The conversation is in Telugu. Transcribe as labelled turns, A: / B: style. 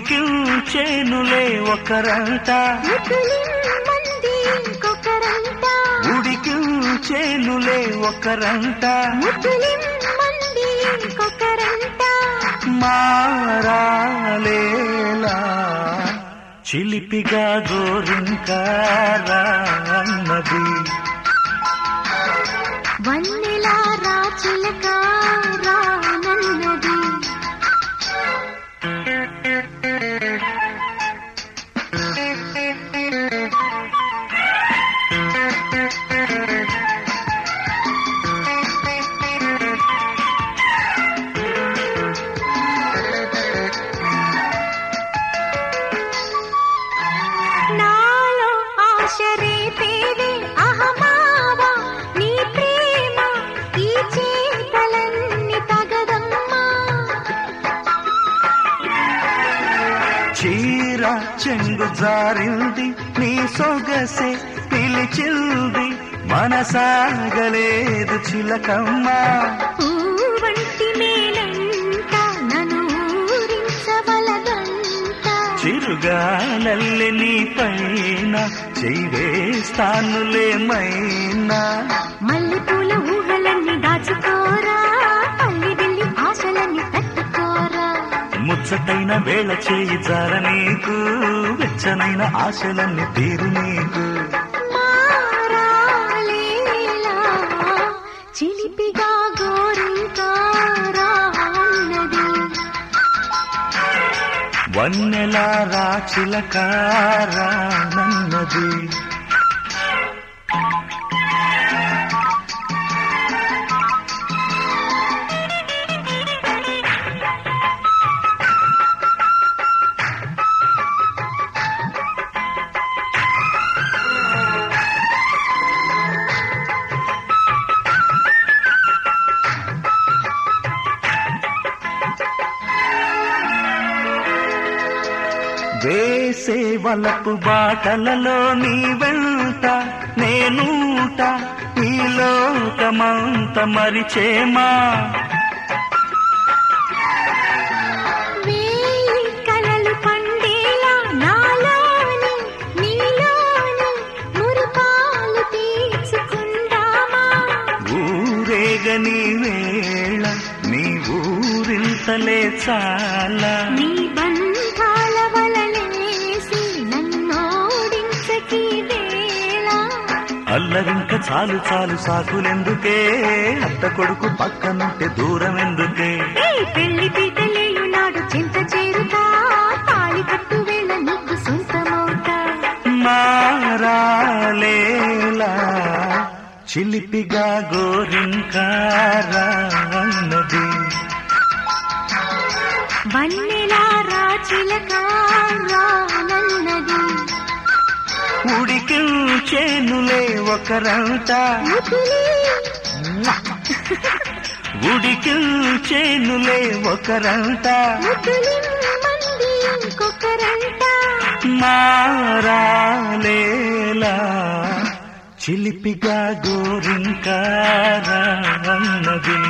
A: ఉడికి చేనులే ఒకరంట
B: ముద్దులిమ్మంది ఇంకొకరంట
A: ఉడికి చేనులే ఒకరంట
B: ముద్దులిమ్మంది ఇంకొకరంట
A: మారాలేలా చిలిపిగా గోరింకారా అన్నది
B: వన్నెలా రాచులక రానన్నది నాలో ఆశ రేపేది అహమావా నీ ప్రేమ ఈ చేతలన్నీ తగదమ్మా
A: చీర చెంగు జారింది నీ సొగసే పిలిచింది మనసాగలేదు చిలకమ్మ
B: పూవంటి మేలంట నన్ను ఊరించవలదంట
A: చిరుగాలల్లె నీ పైన చెయ్యేస్తానులే మైనా
B: మల్లెపూల ఊహలన్నీ దాచుకోరా పల్లి వెళ్ళి ఆశలన్నీ తట్టుకోరా
A: ముచ్చటైన వేళ చేయి జార నీకు వెచ్చనైన ఆశలన్నీ తీరు నీకు
B: మారాలేలా చిలిపిగా గోరింకారా అన్నది
A: వన్నెలా రాచిలకారా నన్నది వేసే వలపు బాటలలో నీ వెంట నేనూట ఈ లోకమంత మరిచేమా
B: వేయి కలలు పండేలా నాలోని నీలోని మురిపాలు తీర్చుకుందామా
A: ఊరేగని వేళ నీ ఊరింతలే చాలా
B: నీ బంధాల వలలేసి నన్నోడించకి వేళ
A: అల్లరింక చాలు చాలు సాకులెందుకే అత్త కొడుకు పక్కనుంటే దూరం ఎందుకే
B: ఏ పెళ్లి పీటలేయు నాడు చింత చేరుతా తాళి కట్టు వేళ నీకు సొంతమవుతా
A: మారాలేలా చిలిపిగా గోరింకారా అన్నది
B: వన్నెలా రాచిలకానన్నది
A: ఉడికి చేనులే ఒకరంట
B: ముకులి
A: ఉడికి చేనులే ఒకరంట
B: ముకులి మంది ఇంకొకరంట
A: మారాలేలా చిలిపిగా గోరింకారా అన్నది